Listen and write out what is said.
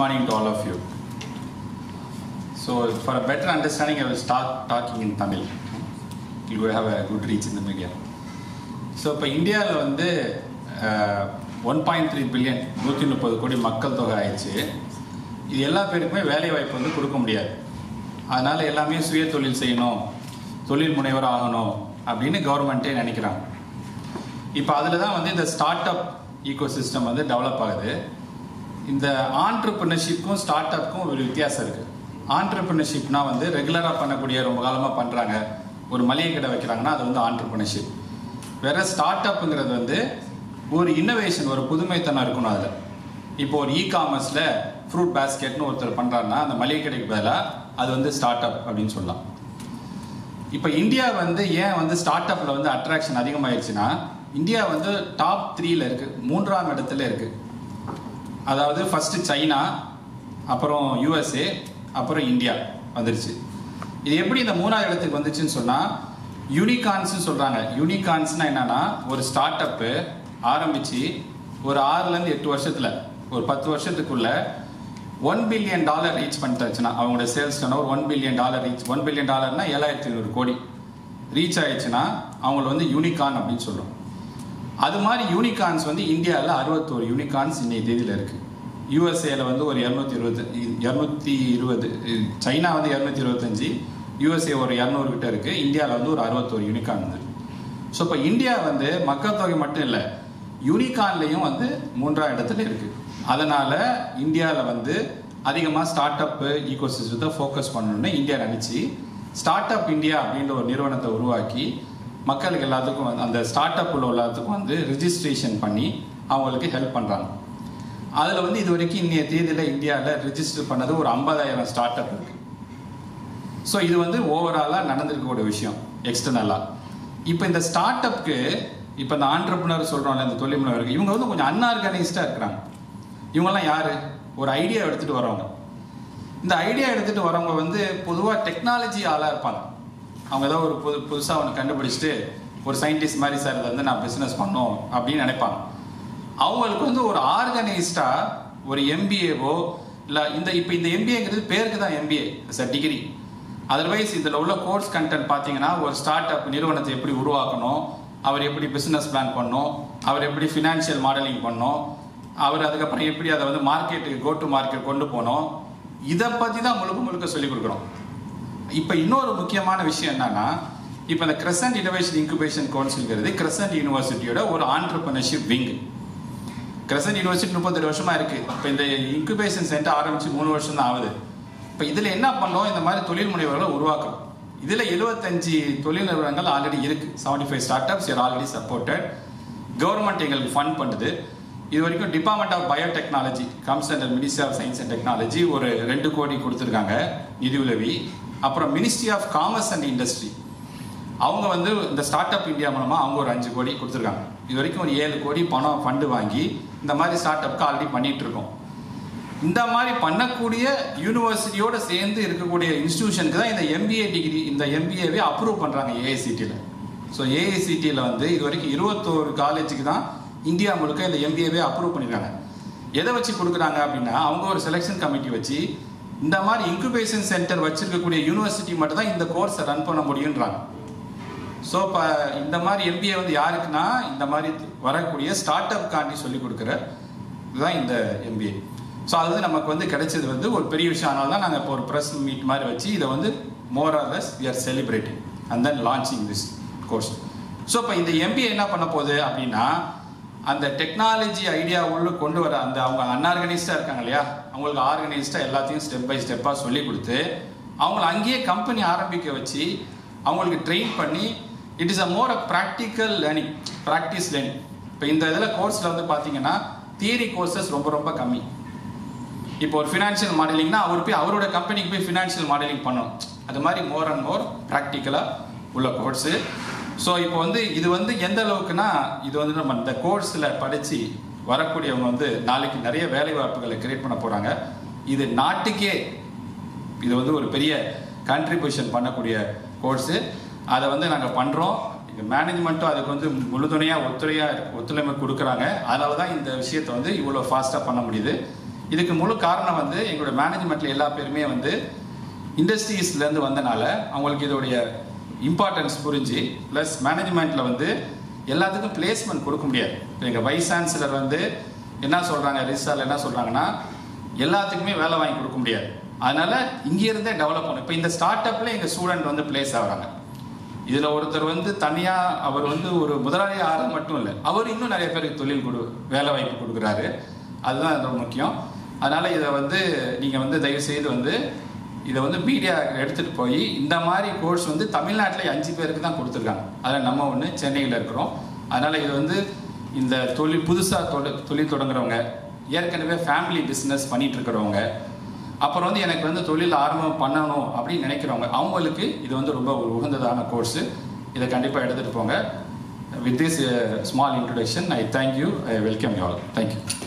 morning to all of you. So, for a better understanding, I will start talking in Tamil. You will have a good reach in the media. So இப்போ இந்தியாவில் வந்து one point three billion நூற்றி முப்பது கோடி மக்கள் தொகை ஆயிடுச்சு இது எல்லா பேருக்குமே வேலை வாய்ப்பு வந்து கொடுக்க முடியாது அதனால் எல்லாமே சுய தொழில் செய்யணும் தொழில் முனைவர் ஆகணும் அப்படின்னு கவர்மெண்ட்டே நினைக்கிறாங்க இப்போ அதில் தான் வந்து இந்த ஸ்டார்ட் அப் ஈகோ சிஸ்டம் வந்து டெவலப் ஆகுது இந்த ஆண்டர்பிரினர்ஷிப்க்கும் ஸ்டார்ட் அப்க்கும் ஒரு வித்தியாசம் இருக்குது ஆண்டர்பிரினர்ஷிப்னா வந்து ரெகுலராக பண்ணக்கூடிய ரொம்ப காலமாக பண்ணுறாங்க ஒரு மளிகை கடை வைக்கிறாங்கன்னா அது வந்து ஆண்டர்பிரினர்ஷிப் வேற ஸ்டார்ட் அப்புங்கிறது வந்து ஒரு இன்னோவேஷன் ஒரு புதுமைத்தனம் இருக்கணும் அதில் இப்போ ஒரு இ காமர்ஸில் ஃப்ரூட் பேஸ்கெட்னு ஒருத்தர் பண்ணுறாருன்னா அந்த மளிகை கடைக்கு பதிலாக அது வந்து ஸ்டார்ட் அப் அப்படின்னு சொல்லலாம் இப்போ இந்தியா வந்து ஏன் வந்து ஸ்டார்ட் அப்பில் வந்து அட்ராக்ஷன் அதிகமாயிருச்சுன்னா இந்தியா வந்து டாப் த்ரீல இருக்கு மூன்றாம் இடத்துல இருக்கு அதாவது ஃபர்ஸ்ட் சைனா அப்புறம் யூஎஸ்ஏ அப்புறம் இந்தியா வந்துருச்சு இது எப்படி இந்த மூணாவது இடத்துக்கு வந்துச்சுன்னு சொன்னால் யூனிகான்ஸ் சொல்கிறாங்க யூனிகான்ஸ்னா என்னன்னா ஒரு ஸ்டார்ட் அப்பு ஆரம்பித்து ஒரு ஆறுலேருந்து எட்டு வருஷத்தில் ஒரு பத்து வருஷத்துக்குள்ள ஒன் பில்லியன் டாலர் ரீச் பண்ணிட்டாச்சுன்னா அவங்களோட sales turn one billion dollar reach one billion டாலர்னா ஏழாயிரத்தி ஐநூறு கோடி ரீச் ஆயிடுச்சுன்னா அவங்கள வந்து யூனிகான் அப்படின்னு சொல்கிறோம் அது மாதிரி யூனிகான்ஸ் வந்து இந்தியாவில் அறுபத்தோரு யூனிகான்ஸ் இன்னைய தேதியில் இருக்குது யூஎஸ்ஏல வந்து ஒரு இரநூத்தி இருபது இரநூத்தி இருபது சைனா வந்து இரநூத்தி இருபத்தஞ்சி யூஎஸ்ஏ ஒரு இரநூறு கிட்ட இருக்குது இந்தியாவில் வந்து ஒரு அறுபத்தோரு யூனிகான் வந்து ஸோ இப்போ இந்தியா வந்து மக்கள் தொகை மட்டும் இல்லை யூனிகான்லேயும் வந்து மூன்றாம் இடத்துல இருக்குது அதனால் இந்தியாவில் வந்து அதிகமாக ஸ்டார்ட் அப்பு ஈகோ சிஸ்டத்தை ஃபோக்கஸ் பண்ணணும்னு இந்தியா நினச்சி ஸ்டார்ட் அப் இந்தியா அப்படின்ற ஒரு நிறுவனத்தை உருவாக்கி மக்களுக்கு எல்லாத்துக்கும் வந்து அந்த ஸ்டார்ட் அப் உள்ள எல்லாத்துக்கும் வந்து ரிஜிஸ்ட்ரேஷன் பண்ணி அவங்களுக்கு ஹெல்ப் பண்ணுறாங்க அதில் வந்து இது வரைக்கும் இன்னைய தேதியில் இந்தியாவில் ரிஜிஸ்டர் பண்ணது ஒரு ஐம்பதாயிரம் ஸ்டார்ட் அப் இருக்கு ஸோ இது வந்து ஓவராலாக நடந்திருக்கக்கூடிய விஷயம் எக்ஸ்டர்னலாக இப்போ இந்த ஸ்டார்ட் அப்க்கு இப்போ இந்த ஆண்டர்பனர் சொல்கிறோம்ல இந்த தொழில் முனைவர்கள் இவங்க வந்து கொஞ்சம் அன்ஆர்கனைஸ்டாக இருக்கிறாங்க இவங்கெல்லாம் யார் ஒரு ஐடியா எடுத்துகிட்டு வரவங்க இந்த ஐடியா எடுத்துகிட்டு வரவங்க வந்து பொதுவாக டெக்னாலஜி ஆளாக இருப்பாங்க அவங்க ஏதோ ஒரு புது புதுசாக ஒன்று கண்டுபிடிச்சிட்டு ஒரு சயின்டிஸ்ட் மாதிரி சார் இதை வந்து நான் பிஸ்னஸ் பண்ணோம் அப்படின்னு நினைப்பாங்க அவங்களுக்கு வந்து ஒரு ஆர்கனைஸ்டாக ஒரு எம்பிஏவோ இல்லை இந்த இப்போ இந்த எம்பிஏங்கிறது பேருக்கு தான் எம்பிஏ சார் டிகிரி அதர்வைஸ் இதில் உள்ள கோர்ஸ் கண்டென்ட் பார்த்தீங்கன்னா ஒரு ஸ்டார்ட் அப் நிறுவனத்தை எப்படி உருவாக்கணும் அவர் எப்படி பிஸ்னஸ் பிளான் பண்ணணும் அவர் எப்படி ஃபினான்ஷியல் மாடலிங் பண்ணணும் அவர் அதுக்கப்புறம் எப்படி அதை வந்து மார்க்கெட்டுக்கு கோ டு மார்க்கெட் கொண்டு போனோம் இதை பற்றி தான் முழுக்க முழுக்க சொல்லிக் கொடுக்குறோம் இப்போ இன்னொரு முக்கியமான விஷயம் என்னன்னா இப்போ இந்த கிரசன்ட் இனோவேஷன் இன்குபேஷன் கவுன்சில்ங்கிறது கிரசன்ட் யூனிவர்சிட்டியோட ஒரு ஆண்டர்பிரினர்ஷிப் விங் கிரசன்ட் யூனிவர்சிட்டி முப்பத்தெட்டு வருஷமா இருக்கு இப்போ இந்த இன்குபேஷன் சென்டர் ஆரம்பிச்சு மூணு வருஷம் தான் ஆகுது இப்போ இதில் என்ன பண்ணோம் இந்த மாதிரி தொழில் முனைவர்களை உருவாக்கணும் இதில் எழுபத்தஞ்சு தொழில் நிறுவனங்கள் ஆல்ரெடி இருக்கு seventy five start ups are already supported government எங்களுக்கு ஃபண்ட் பண்ணுது இது வரைக்கும் department of biotechnology comes under ministry of science and technology ஒரு ரெண்டு கோடி கொடுத்துருக்காங்க நிதி உதவி அப்புறம் ministry of commerce and industry அவங்க வந்து இந்த ஸ்டார்ட் அப் இந்தியா மூலமாக அவங்க ஒரு அஞ்சு கோடி கொடுத்துருக்காங்க இது வரைக்கும் ஒரு ஏழு கோடி பணம் ஃபண்டு வாங்கி இந்த மாதிரி ஸ்டார்ட் அப்க்கு ஆல்ரெடி பண்ணிட்டு இருக்கோம் இந்த மாதிரி பண்ணக்கூடிய யூனிவர்சிட்டியோட சேர்ந்து இருக்கக்கூடிய இன்ஸ்டிடியூஷனுக்கு தான் இந்த எம்பிஏ டிகிரி இந்த எம்பிஏவே அப்ரூவ் பண்ணுறாங்க ஏஐசிடியில் ஸோ ஏஐசிடியில் வந்து இது வரைக்கும் இருபத்தோரு காலேஜுக்கு தான் இந்தியா முழுக்க இந்த எம்பிஏவே அப்ரூவ் பண்ணியிருக்காங்க எதை வச்சு கொடுக்குறாங்க அப்படின்னா அவங்க ஒரு செலெக்ஷன் கமிட்டி வச்சு இந்த மாதிரி இன்குபேஷன் சென்டர் வச்சிருக்கக்கூடிய யூனிவர்சிட்டி மட்டும் தான் இந்த கோர்ஸை ரன் பண்ண முடியுன்றாங்க ஸோ இப்போ இந்த மாதிரி எம்பிஏ வந்து யாருக்குன்னா இந்த மாதிரி வரக்கூடிய ஸ்டார்ட் அப் காண்டி சொல்லி கொடுக்குற இதுதான் இந்த எம்பிஏ ஸோ அது வந்து நமக்கு வந்து கிடைச்சது வந்து ஒரு பெரிய விஷயம் அதனால தான் நாங்கள் இப்போ ஒரு ப்ரெஸ் மீட் மாதிரி வச்சு இதை வந்து more or less we are celebrating and then launching this course so இப்போ இந்த எம்பிஏ என்ன பண்ண போகுது அப்படின்னா அந்த டெக்னாலஜி ஐடியா உள்ள கொண்டு வர அந்த அவங்க அன்ஆர்கனைஸ்டாக இருக்காங்க இல்லையா அவங்களுக்கு ஆர்கனைஸ்டாக எல்லாத்தையும் ஸ்டெப் பை ஸ்டெப்பாக சொல்லி கொடுத்து அவங்கள அங்கேயே கம்பெனி ஆரம்பிக்க வச்சு அவங்களுக்கு ட்ரெயின் பண்ணி it is uh more uh practical learning practice learning இப்போ இந்த இதில் கோர்ஸில் வந்து பார்த்தீங்கன்னா தியரி கோர்சஸ் ரொம்ப ரொம்ப கம்மி இப்போ ஒரு ஃபினான்ஷியல் மாடலிங்னா அவர் போய் அவரோட கம்பெனிக்கு போய் ஃபினான்ஷியல் மாடலிங் பண்ணணும் அது மாதிரி மோர் அண்ட் மோர் ப்ராக்டிக்கலாக உள்ள கோர்ஸு ஸோ இப்போ வந்து இது வந்து எந்த அளவுக்குன்னா இது வந்து நம்ம இந்த கோர்ஸில் படித்து வரக்கூடியவங்க வந்து நாளைக்கு நிறைய வேலை வாய்ப்புகளை கிரியேட் பண்ண போகிறாங்க இது நாட்டுக்கே இது வந்து ஒரு பெரிய கான்ட்ரிபியூஷன் பண்ணக்கூடிய கோர்ஸு அதை வந்து நாங்கள் பண்ணுறோம் எங்கள் மேனேஜ்மெண்ட்டும் அதுக்கு வந்து முழுதுணையாக ஒத்துழையாக ஒத்துழைமை கொடுக்குறாங்க அதனால தான் இந்த விஷயத்தை வந்து இவ்வளோ ஃபாஸ்ட்டாக பண்ண முடியுது இதுக்கு முழு காரணம் வந்து எங்களோட மேனேஜ்மெண்ட்ல எல்லா பேருமே வந்து இண்டஸ்ட்ரீஸ்லேருந்து வந்தனால அவங்களுக்கு இதோடைய இம்பார்ட்டன்ஸ் புரிஞ்சு ப்ளஸ் மேனேஜ்மெண்ட்டில் வந்து எல்லாத்துக்கும் பிளேஸ்மெண்ட் கொடுக்க முடியாது இப்போ எங்கள் வைஸ் சான்சலர் வந்து என்ன சொல்கிறாங்க ரிசால் என்ன சொல்கிறாங்கன்னா எல்லாத்துக்குமே வேலை வாங்கி கொடுக்க முடியாது அதனால இங்கேருந்தே டெவலப் பண்ணும் இப்போ இந்த ஸ்டார்ட் அப்பில் எங்கள் ஸ்டூடெண்ட் வந்து பிளேஸ் ஆகுறாங்க இதில் ஒருத்தர் வந்து தனியாக அவர் வந்து ஒரு முதலாளி ஆறு மட்டும் இல்லை அவர் இன்னும் நிறைய பேருக்கு தொழில் கொடு வேலை வாய்ப்பு கொடுக்குறாரு அதுதான் ரொம்ப முக்கியம் அதனால் இதை வந்து நீங்கள் வந்து தயவு செய்து வந்து இதை வந்து மீடியா எடுத்துகிட்டு போய் இந்த மாதிரி கோர்ஸ் வந்து தமிழ்நாட்டில் அஞ்சு பேருக்கு தான் கொடுத்துருக்காங்க அதில் நம்ம ஒன்று சென்னையில் இருக்கிறோம் அதனால் இது வந்து இந்த தொழில் புதுசாக தொழில் தொழில் தொடங்குறவங்க ஏற்கனவே ஃபேமிலி பிஸ்னஸ் பண்ணிட்டு இருக்கிறவங்க அப்புறம் வந்து எனக்கு வந்து தொழில் ஆரம்பம் பண்ணணும் அப்படின்னு நினைக்கிறவங்க அவங்களுக்கு இது வந்து ரொம்ப ஒரு உகந்ததான கோர்ஸு இதை கண்டிப்பாக எடுத்துகிட்டு போங்க with this small introduction I thank you I welcome you all thank you